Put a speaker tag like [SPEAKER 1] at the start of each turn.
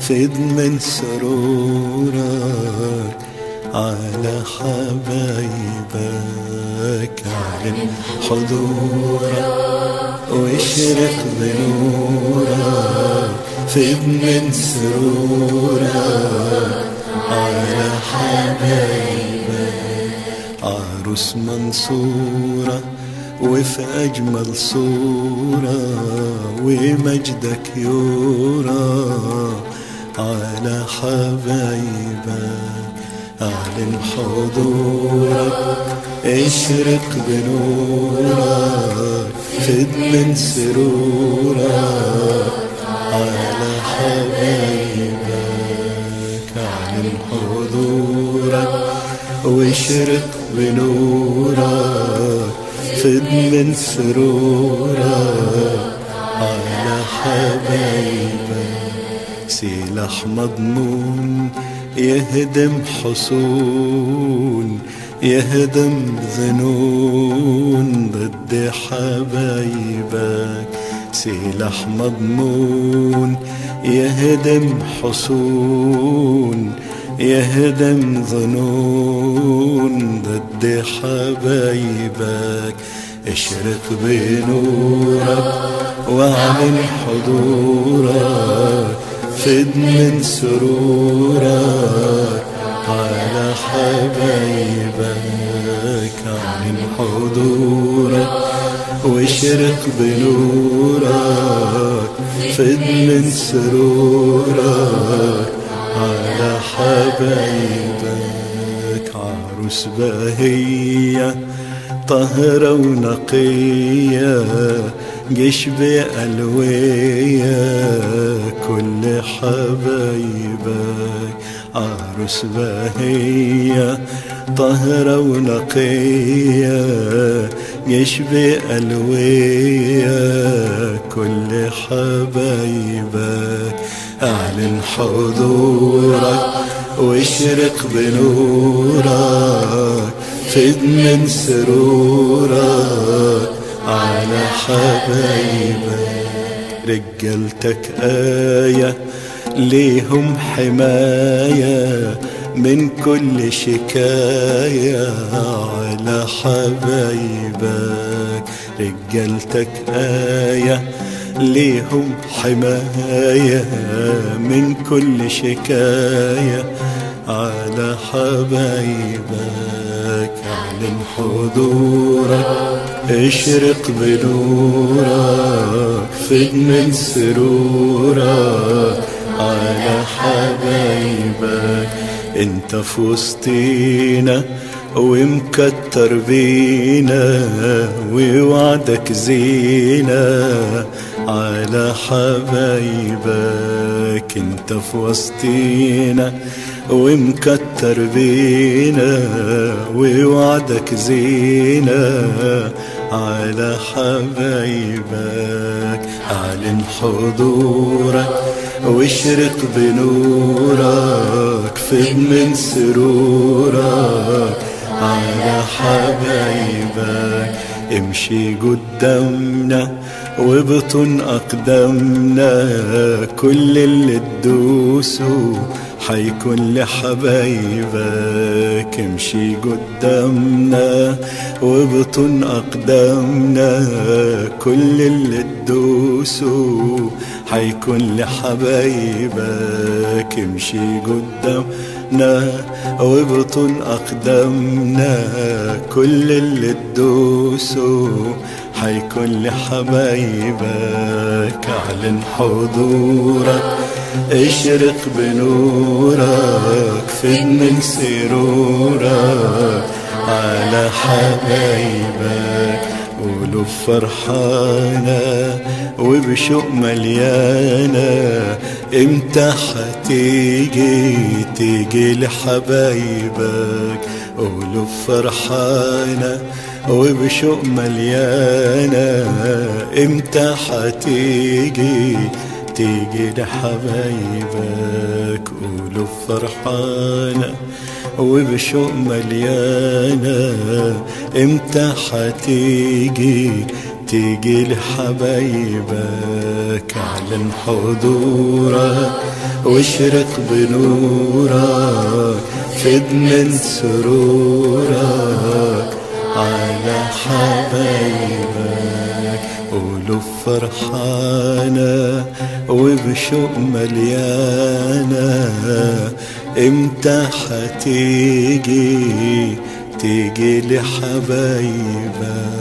[SPEAKER 1] فد من سرورك على حبايبك اعلن حضورك واشرق بنورك فد من سرورك على حبايبك عروس منصورة وفي أجمل صورة ومجدك يورى على حبايبك أعلن حضورك اشرق بنورك فد من سرورك على حبايبك أعلن حضورك واشرق بنورك فد من سرورك على حبايبك سلاح مضمون يهدم حصون يهدم ذنون ضد حبايبك سلاح مضمون يهدم حصون يهدم ظنون ضد حبايبك اشرق بنورك واعلن حضورك فد من سرورك على حبايبك اعلن حضورك واشرق بنورك فد من سرورك على حبايبك عروس باهية طهرة ونقية جيش بألوية كل حبايبك عروس باهية طهرة ونقية جيش بألوية كل حبايبك أعلن حضورك واشرق بنورك فد من سرورك على حبايبك رجالتك آية ليهم حماية من كل شكاية على حبايبك رجالتك آية ليهم حماية من كل شكاية على حبايبك اعلن حضورك اشرق بنورك فد من سرورك على حبايبك انت في وسطينا ومكتر بينا ووعدك زينة على حبايبك انت في وسطينا ومكتر بينا ووعدك زينة على حبايبك اعلن حضورك واشرق بنورك فد من سرورك على حبايبك امشي قدامنا وبطن أقدامنا كل اللي تدوسه حيكون لحبايبك امشي قدامنا وبطن أقدامنا كل اللي تدوسه حيكون لحبايبك امشي قدامنا وبطن أقدامنا كل اللي تدوسه حيكون لحبايبك اعلن حضورك اشرق بنورك فد من سرورك على حبايبك قولوا فرحانة وبشوق مليانة امتى حتيجي تيجي لحبايبك قولوا فرحانة وبشوق مليانة امتى حتيجي تيجي لحبايبك قولوا فرحانة وبشوق مليانة امتى حتيجي تيجي لحبايبك اعلن حضورك واشرق بنورك فد من سرورك على حبايبك قلوب فرحانة وبشوق مليانة امتى حتيجي تيجي لحبايبك